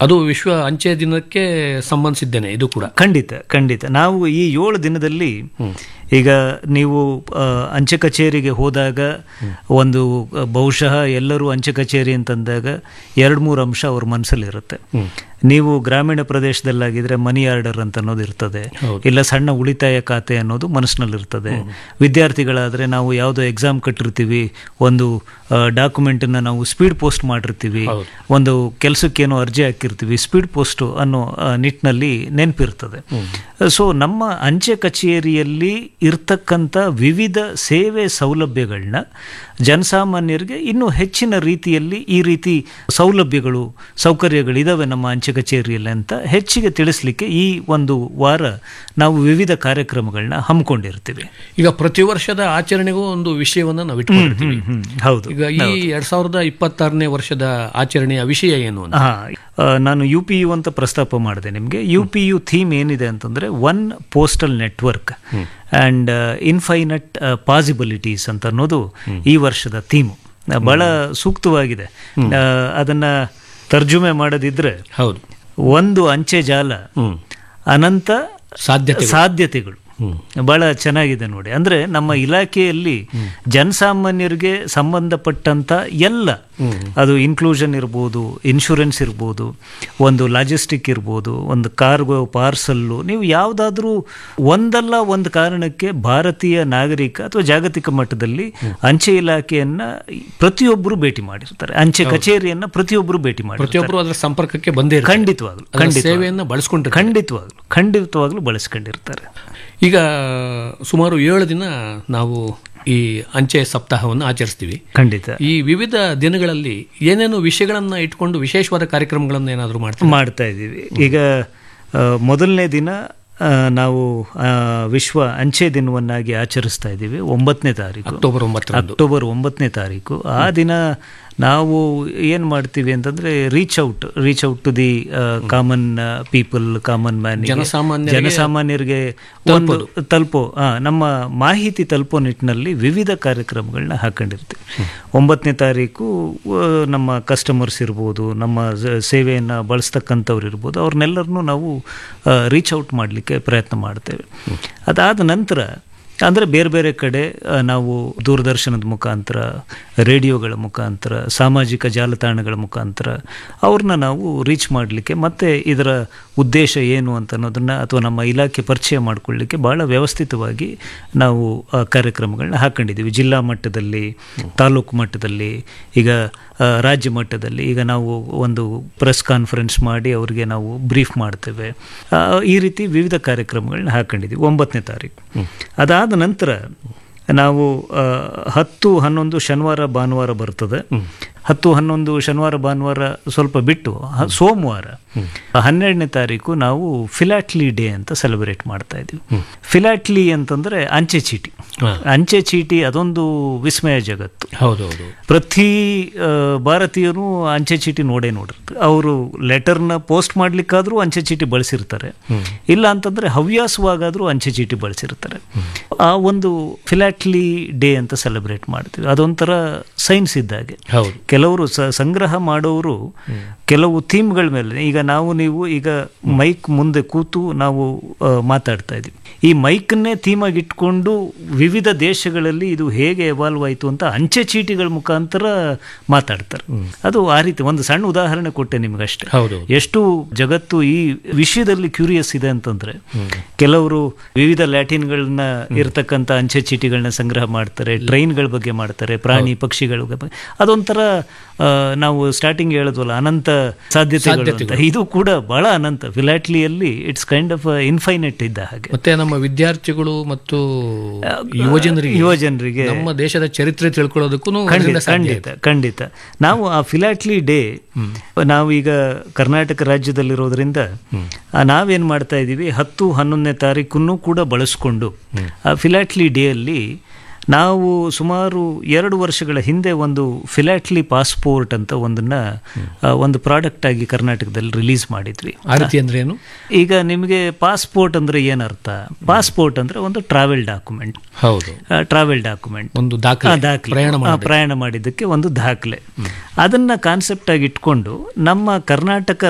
ಅದು ವಿಶ್ವ ಅಂಚೆ ದಿನಕ್ಕೆ ಸಂಬಂಧಿಸಿದ್ದೇನೆ ಇದು ಕೂಡ ಖಂಡಿತ ಖಂಡಿತ ನಾವು ಈ ಏಳು ದಿನದಲ್ಲಿ ಈಗ ನೀವು ಆ, ಅಂಚೆ ಕಚೇರಿಗೆ ಹೋದಾಗ ಒಂದು ಆ, ಬಹುಶಃ ಎಲ್ಲರೂ ಅಂಚೆ ಕಚೇರಿ ಅಂತಂದಾಗ ಎರಡು ಮೂರು ಅಂಶ ಅವ್ರ ಮನಸ್ಸಲ್ಲಿರುತ್ತೆ ನೀವು ಗ್ರಾಮೀಣ ಪ್ರದೇಶದಲ್ಲಾಗಿದ್ರೆ ಮನಿ ಆರ್ಡರ್ ಅಂತ ಅನ್ನೋದು ಇರ್ತದೆ ಇಲ್ಲ ಸಣ್ಣ ಉಳಿತಾಯ ಖಾತೆ ಅನ್ನೋದು ಮನಸ್ಸಿನಲ್ಲಿರ್ತದೆ ವಿದ್ಯಾರ್ಥಿಗಳಾದರೆ ನಾವು ಯಾವುದೋ ಎಕ್ಸಾಮ್ ಕಟ್ಟಿರ್ತೀವಿ ಒಂದು ಡಾಕ್ಯುಮೆಂಟನ್ನು ನಾವು ಸ್ಪೀಡ್ ಪೋಸ್ಟ್ ಮಾಡಿರ್ತೀವಿ ಒಂದು ಕೆಲಸಕ್ಕೇನೋ ಅರ್ಜಿ ಹಾಕಿರ್ತೀವಿ ಸ್ಪೀಡ್ ಪೋಸ್ಟ್ ಅನ್ನೋ ಆ, ನಿಟ್ಟಿನಲ್ಲಿ ನೆನಪಿರ್ತದೆ ಸೊ ನಮ್ಮ ಅಂಚೆ ಕಚೇರಿಯಲ್ಲಿ ಇರ್ತಕ್ಕಂಥ ವಿವಿಧ ಸೇವೆ ಸೌಲಭ್ಯಗಳನ್ನ ಜನಸಾಮಾನ್ಯರಿಗೆ ಇನ್ನೂ ಹೆಚ್ಚಿನ ರೀತಿಯಲ್ಲಿ ಈ ರೀತಿ ಸೌಲಭ್ಯಗಳು ಸೌಕರ್ಯಗಳು ಇದಾವೆ ನಮ್ಮ ಅಂಚೆ ಕಚೇರಿಯಲ್ಲಿ ಅಂತ ಹೆಚ್ಚಿಗೆ ತಿಳಿಸ್ಲಿಕ್ಕೆ ಈ ಒಂದು ವಾರ ನಾವು ವಿವಿಧ ಕಾರ್ಯಕ್ರಮಗಳನ್ನ ಹಮ್ಮಿಕೊಂಡಿರ್ತೀವಿ ಈಗ ಪ್ರತಿ ವರ್ಷದ ಆಚರಣೆಗೂ ಒಂದು ವಿಷಯವನ್ನ ನಾವು ಇಟ್ಕೊಂಡಿರ್ತೀವಿ ಹ್ಮ್, ಹೌದು ಈಗ ಈ ಎರಡ್ ಸಾವಿರದ ಇಪ್ಪತ್ತಾರನೇ ವರ್ಷದ ಆಚರಣೆಯ ವಿಷಯ ಏನು ಅಂತ ಹಾ ಆ, ನಾನು ಯು ಪಿ ಯು ಅಂತ ಪ್ರಸ್ತಾಪ ಮಾಡಿದೆ ನಿಮಗೆ ಯು ಪಿ ಯು ಥೀಮ್ ಏನಿದೆ ಅಂತಂದ್ರೆ one postal network and infinite possibilities ಅಂತ ಅನ್ನೋದು ಈ ವರ್ಷದ ಥೀಮು ಬಹಳ ಸೂಕ್ತವಾಗಿದೆ ಆ, ಅದನ್ನ ತರ್ಜುಮೆ ಮಾಡದಿದ್ರೆ ಹೌದು ಒಂದು ಅಂಚೆ ಜಾಲ ಅನಂತ ಸಾಧ್ಯತೆ ಸಾಧ್ಯತೆಗಳು ಬಹಳ ಚೆನ್ನಾಗಿದೆ ನೋಡಿ ಅಂದ್ರೆ ನಮ್ಮ ಇಲಾಖೆಯಲ್ಲಿ ಜನಸಾಮಾನ್ಯರಿಗೆ ಸಂಬಂಧಪಟ್ಟಂತ ಎಲ್ಲ ಅದು ಇನ್ಕ್ಲೂಷನ್ ಇರ್ಬೋದು ಇನ್ಶೂರೆನ್ಸ್ ಇರ್ಬೋದು ಒಂದು ಲಾಜಿಸ್ಟಿಕ್ ಇರ್ಬೋದು ಒಂದು ಕಾರ್ಗೋ ಪಾರ್ಸಲ್ಲು ನೀವು ಯಾವುದಾದ್ರೂ ಒಂದಲ್ಲ ಒಂದು ಕಾರಣಕ್ಕೆ ಭಾರತೀಯ ನಾಗರಿಕ ಅಥವಾ ಜಾಗತಿಕ ಮಟ್ಟದಲ್ಲಿ ಅಂಚೆ ಇಲಾಖೆಯನ್ನ ಪ್ರತಿಯೊಬ್ಬರು ಭೇಟಿ ಮಾಡಿರ್ತಾರೆ ಅಂಚೆ ಕಚೇರಿಯನ್ನ ಪ್ರತಿಯೊಬ್ಬರು ಭೇಟಿ ಮಾಡಿರ್ತಾರೆ ಪ್ರತಿಯೊಬ್ಬರು ಅದರ ಸಂಪರ್ಕಕ್ಕೆ ಬಂದೇ ಇರ್ತಾರೆ. ಖಂಡಿತವಾಗ್ಲು ಅದರ ಖಂಡಿತ ಸೇವೆಯನ್ನ ಬಳಸ್ಕೊಂಡಿರ್ತಾರೆ ಖಂಡಿತವಾಗ್ಲು ಖಂಡಿತವಾಗ್ಲು ಬಳಸ್ಕೊಂಡಿರ್ತಾರೆ ಈಗ ಸುಮಾರು ಏಳು ದಿನ ನಾವು ಈ ಅಂಚೆ ಸಪ್ತಾಹವನ್ನು ಆಚರಿಸ್ತೀವಿ ಖಂಡಿತ ಈ ವಿವಿಧ ದಿನಗಳಲ್ಲಿ ಏನೇನು ವಿಷಯಗಳನ್ನ ಇಟ್ಕೊಂಡು ವಿಶೇಷವಾದ ಕಾರ್ಯಕ್ರಮಗಳನ್ನ ಏನಾದರೂ ಮಾಡ್ತೀವಿ ಮಾಡ್ತಾ ಇದ್ದೀವಿ ಈಗ ಆ, ಮೊದಲನೇ ದಿನ ಆ, ನಾವು ಆ, ವಿಶ್ವ ಅಂಚೆ ದಿನವನ್ನಾಗಿ ಆಚರಿಸ್ತಾ ಇದ್ದೀವಿ ಒಂಬತ್ತನೇ ತಾರೀಕು ಅಕ್ಟೋಬರ್ ಒಂಬತ್ತರಂದು ಅಕ್ಟೋಬರ್ ಒಂಬತ್ತನೇ ತಾರೀಕು ಆ ದಿನ ನಾವು ಏನು ಮಾಡ್ತೀವಿ ಅಂತಂದ್ರೆ reach out reach out to the common people common man ಜನಸಾಮಾನ್ಯರಿಗೆ ಜನಸಾಮಾನ್ಯರಿಗೆ ಒಂದು ತಲುಪೋ ಆ, ನಮ್ಮ ಮಾಹಿತಿ ತಲುಪೋ ನಿಟ್ಟಿನಲ್ಲಿ ವಿವಿಧ ಕಾರ್ಯಕ್ರಮಗಳನ್ನ ಹಾಕೊಂಡಿರ್ತೀವಿ ಒಂಬತ್ತನೇ ತಾರೀಕು ಆ, ನಮ್ಮ ಕಸ್ಟಮರ್ಸ್ ಇರ್ಬೋದು ನಮ್ಮ ಸ- ಸೇವೆಯನ್ನು ಬಳಸ್ತಕ್ಕಂಥವ್ರು ಇರ್ಬೋದು ಅವ್ರನ್ನೆಲ್ಲರನ್ನೂ ನಾವು ರೀಚ್ ಔಟ್ ಮಾಡಲಿಕ್ಕೆ ಪ್ರಯತ್ನ ಮಾಡ್ತೇವೆ ಅದಾದ ನಂತರ ಅಂದರೆ ಬೇರೆ ಬೇರೆ ಕಡೆ ಆ, ನಾವು ದೂರದರ್ಶನದ ಮುಖಾಂತರ ರೇಡಿಯೋಗಳ ಮುಖಾಂತರ ಸಾಮಾಜಿಕ ಜಾಲತಾಣಗಳ ಮುಖಾಂತರ ಅವ್ರನ್ನ ನಾವು ರೀಚ್ ಮಾಡಲಿಕ್ಕೆ ಮತ್ತು ಇದರ ಉದ್ದೇಶ ಏನು ಅಂತ ಅನ್ನೋದನ್ನು ಅಥವಾ ನಮ್ಮ ಇಲಾಖೆ ಪರಿಚಯ ಮಾಡಿಕೊಳ್ಳಿಕ್ಕೆ ಭಾಳ ವ್ಯವಸ್ಥಿತವಾಗಿ ನಾವು ಆ, ಕಾರ್ಯಕ್ರಮಗಳನ್ನ ಹಾಕೊಂಡಿದ್ದೀವಿ ಜಿಲ್ಲಾ ಮಟ್ಟದಲ್ಲಿ ತಾಲೂಕು ಮಟ್ಟದಲ್ಲಿ ಈಗ ಆ, ರಾಜ್ಯ ಮಟ್ಟದಲ್ಲಿ ಈಗ ನಾವು ಒಂದು ಪ್ರೆಸ್ ಕಾನ್ಫರೆನ್ಸ್ ಮಾಡಿ ಅವರಿಗೆ ನಾವು ಬ್ರೀಫ್ ಮಾಡ್ತೇವೆ ಆ, ಈ ರೀತಿ ವಿವಿಧ ಕಾರ್ಯಕ್ರಮಗಳನ್ನ ಹಾಕೊಂಡಿದ್ದೀವಿ ಒಂಬತ್ತನೇ ತಾರೀಕು ಅದಾದ ನಂತರ ನಾವು ಆ, ಹತ್ತು ಹನ್ನೊಂದು ಶನಿವಾರ ಭಾನುವಾರ ಬರ್ತದೆ ಹತ್ತು ಹನ್ನೊಂದು ಶನಿವಾರ ಭಾನುವಾರ ಸ್ವಲ್ಪ ಬಿಟ್ಟು ಹ- ಸೋಮವಾರ ಹನ್ನೆರಡನೇ ತಾರೀಕು ನಾವು ಫಿಲಾಟ್ಲಿ ಡೇ ಅಂತ ಸೆಲೆಬ್ರೇಟ್ ಮಾಡ್ತಾ ಇದ್ದೀವಿ ಫಿಲಾಟ್ಲಿ ಅಂತಂದ್ರೆ ಅಂಚೆ ಚೀಟಿ ಅಂಚೆ ಚೀಟಿ ಅದೊಂದು ವಿಸ್ಮಯ ಜಗತ್ತು ಹೌದು ಹೌದು ಪ್ರತಿ ಆ, ಭಾರತೀಯರು ಅಂಚೆ ಚೀಟಿ ನೋಡೇ ನೋಡಿರ್ತಾರೆ ಅವರು ಲೆಟರ್ನ ಪೋಸ್ಟ್ ಮಾಡ್ಲಿಕ್ಕಾದ್ರೂ ಅಂಚೆ ಚೀಟಿ ಬಳಸಿರ್ತಾರೆ ಇಲ್ಲ ಅಂತಂದ್ರೆ ಹವ್ಯಾಸವಾಗಾದ್ರೂ ಅಂಚೆ ಚೀಟಿ ಬಳಸಿರ್ತಾರೆ ಆ ಒಂದು ಫಿಲಾಟ್ಲಿ ಡೇ ಅಂತ ಸೆಲೆಬ್ರೇಟ್ ಮಾಡ್ತೀವಿ ಅದೊಂಥರ ಸೈನ್ಸ್ ಇದ್ದಾಗೆ ಹೌದು ಕೆಲವರು ಸ ಸಂಗ್ರಹ ಮಾಡೋರು ಕೆಲವು ಥೀಮ್ಗಳ ಮೇಲೆ ಈಗ ನಾವು ನೀವು ಈಗ ಮೈಕ್ ಮುಂದೆ ಕೂತು ನಾವು ಆ, ಮಾತಾಡ್ತಾ ಇದ್ದೀವಿ ಈ ಮೈಕನ್ನೇ ಥೀಮಾಗಿ ಇಟ್ಕೊಂಡು ವಿವಿಧ ದೇಶಗಳಲ್ಲಿ ಇದು ಹೇಗೆ ಎವಾಲ್ವ್ ಆಯಿತು ಅಂತ ಅಂಚೆ ಚೀಟಿಗಳ ಮುಖಾಂತರ ಮಾತಾಡ್ತಾರೆ ಅದು ಆ ರೀತಿ ಒಂದು ಸಣ್ಣ ಉದಾಹರಣೆ ಕೊಟ್ಟೆ ನಿಮ್ಗಷ್ಟೇ ಹೌದು ಎಷ್ಟು ಜಗತ್ತು ಈ ವಿಷಯದಲ್ಲಿ ಕ್ಯೂರಿಯಸ್ ಇದೆ ಅಂತಂದ್ರೆ ಕೆಲವರು ವಿವಿಧ ಲ್ಯಾಟಿನ್ಗಳನ್ನ ಇರತಕ್ಕಂಥ ಅಂಚೆ ಚೀಟಿಗಳನ್ನ ಸಂಗ್ರಹ ಮಾಡ್ತಾರೆ ಟ್ರೈನ್ಗಳ ಬಗ್ಗೆ ಮಾಡ್ತಾರೆ ಪ್ರಾಣಿ ಪಕ್ಷಿಗಳ ಬಗ್ಗೆ ಅದೊಂಥರ ಆ, ನಾವು ಸ್ಟಾರ್ಟಿಂಗ್ ಹೇಳಿದ್ವಲ್ಲ ಅನಂತ ಸಾಧ್ಯತೆಗಳು ಅಂತ ಇದು ಕೂಡ ಬಹಳ ಅನಂತ ಫಿಲಾಟ್ಲಿಯಲ್ಲಿ ಇಟ್ಸ್ ಕೈಂಡ್ ಆಫ್ ಇನ್ಫೈನೆಟ್ ಇದ್ದ ಹಾಗೆ ಮತ್ತೆ ನಮ್ಮ ವಿದ್ಯಾರ್ಥಿಗಳು ಮತ್ತು ಯುವಜನರಿಗೆ ಯುವಜನರಿಗೆ ನಮ್ಮ ದೇಶದ ಚರಿತ್ರೆ ತಿಳ್ಕೊಳ್ಳೋದಕ್ಕೂ ಖಂಡಿತ ಖಂಡಿತ ಖಂಡಿತ ನಾವು ಆ ಫಿಲಾಟ್ಲಿ ಡೇ ನಾವೀಗ ಕರ್ನಾಟಕ ರಾಜ್ಯದಲ್ಲಿರೋದ್ರಿಂದ ಆ, ನಾವೇನ್ ಮಾಡ್ತಾ ಇದ್ದೀವಿ ಹತ್ತು ಹನ್ನೊಂದನೇ ತಾರೀಕನ್ನು ಕೂಡ ಬಳಸ್ಕೊಂಡು ಆ ಫಿಲಾಟ್ಲಿ ಡೇ ಅಲ್ಲಿ ನಾವು ಸುಮಾರು ಎರಡು ವರ್ಷಗಳ ಹಿಂದೆ ಒಂದು ಫಿಲಾಟ್ಲಿ ಪಾಸ್ಪೋರ್ಟ್ ಅಂತ ಒಂದನ್ನ ಆ, ಒಂದು ಪ್ರಾಡಕ್ಟ್ ಆಗಿ ಕರ್ನಾಟಕದಲ್ಲಿ ರಿಲೀಸ್ ಮಾಡಿದ್ವಿ ಆ ರೀತಿ ಅಂದ್ರೆ ಏನು ಈಗ ನಿಮಗೆ ಪಾಸ್ಪೋರ್ಟ್ ಅಂದ್ರೆ ಏನರ್ಥ ಪಾಸ್ಪೋರ್ಟ್ ಅಂದ್ರೆ ಒಂದು ಟ್ರಾವೆಲ್ ಡಾಕ್ಯುಮೆಂಟ್ ಹೌದು ಟ್ರಾವೆಲ್ ಡಾಕ್ಯುಮೆಂಟ್ ಒಂದು ದಾಖಲೆ ದಾಖಲೆ ಪ್ರಯಾಣ ಆ, ಪ್ರಯಾಣ ಮಾಡಿದ್ದಕ್ಕೆ ಒಂದು ದಾಖಲೆ ಅದನ್ನ ಕಾನ್ಸೆಪ್ಟ್ ಆಗಿ ಇಟ್ಕೊಂಡು ನಮ್ಮ ಕರ್ನಾಟಕ